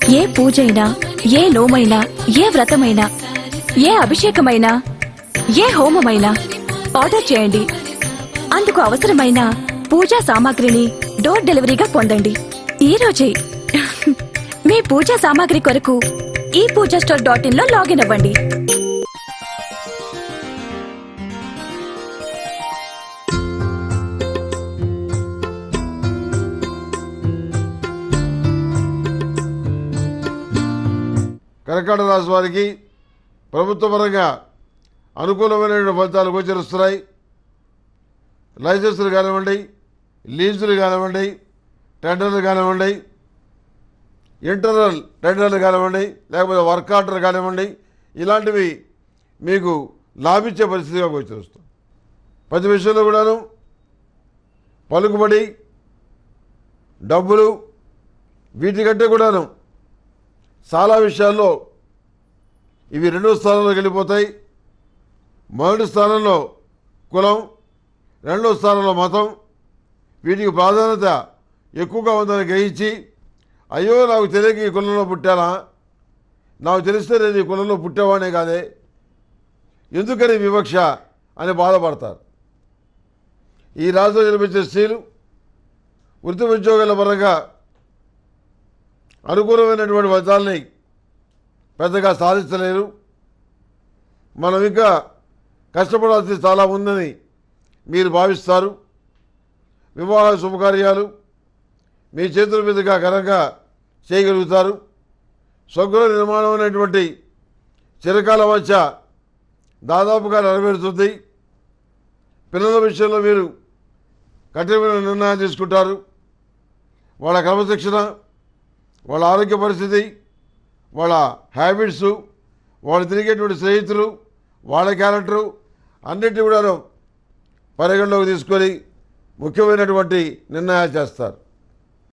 ఏ పూజైనా ఏ నోమైనా ఏ వ్రతమైనా ఏ అభిషేకమైనా ఏ హోమమైనా ఆర్డర్ చేయండి అందుకు అవసరమైన పూజా సామాగ్రిని డోర్ డెలివరీగా పొందండి ఈ రోజే మీ పూజా సామాగ్రి కొరకు ఈ పూజా స్టోర్ డాట్ ఇన్ లో లాగిన్ అవ్వండి కర్కాటక రాశి వారికి ప్రభుత్వ పరంగా అనుకూలమైన ఫలితాలు గోచరిస్తున్నాయి లైసెన్సులు కానివ్వండి లీజులు కానివ్వండి టెండర్లు కానివ్వండి ఇంటర్నల్ టెండర్లు కానివ్వండి లేకపోతే వర్క్ ఆర్డర్ కానివ్వండి ఇలాంటివి మీకు లాభించే పరిస్థితిగా గోచరిస్తుంది ప్రతి విషయంలో కూడాను పలుకుబడి డబ్బులు వీటికంటే కూడాను చాలా విషయాల్లో ఇవి రెండో స్థానంలోకి వెళ్ళిపోతాయి మొదటి స్థానంలో కులం రెండో స్థానంలో మతం వీటికి ప్రాధాన్యత ఎక్కువగా ఉందని గ్రహించి అయ్యో నాకు తెలియక ఈ కులంలో పుట్టానా నాకు తెలిస్తే నేను ఈ కులంలో పుట్టేవాడే కాదే ఎందుకని వివక్ష అని బాధపడతారు ఈ రాజులో జన్మించే స్త్రీలు వృత్తి ఉద్యోగాల పరంగా అనుకూలమైనటువంటి ఫలితాలని పెద్దగా సాధించలేరు మనం ఇంకా కష్టపడాల్సి చాలా ఉందని మీరు భావిస్తారు వివాహ శుభకార్యాలు మీ చేతుల మీదుగా ఘనంగా చేయగలుగుతారు స్వగృహ నిర్మాణం అనేటువంటి చిరకాల వంచ దాదాపుగా నెరవేరుతుంది పిల్లల విషయంలో మీరు కఠినమైన నిర్ణయాలు తీసుకుంటారు వాళ్ళ క్రమశిక్షణ వాళ్ళ ఆరోగ్య పరిస్థితి వాళ్ళ హ్యాబిట్స్ వాళ్ళు తిరిగేటువంటి స్నేహితులు వాళ్ళ క్యారెక్టరు అన్నిటి కూడా పరిగణలోకి తీసుకొని ముఖ్యమైనటువంటి నిర్ణయాలు చేస్తారు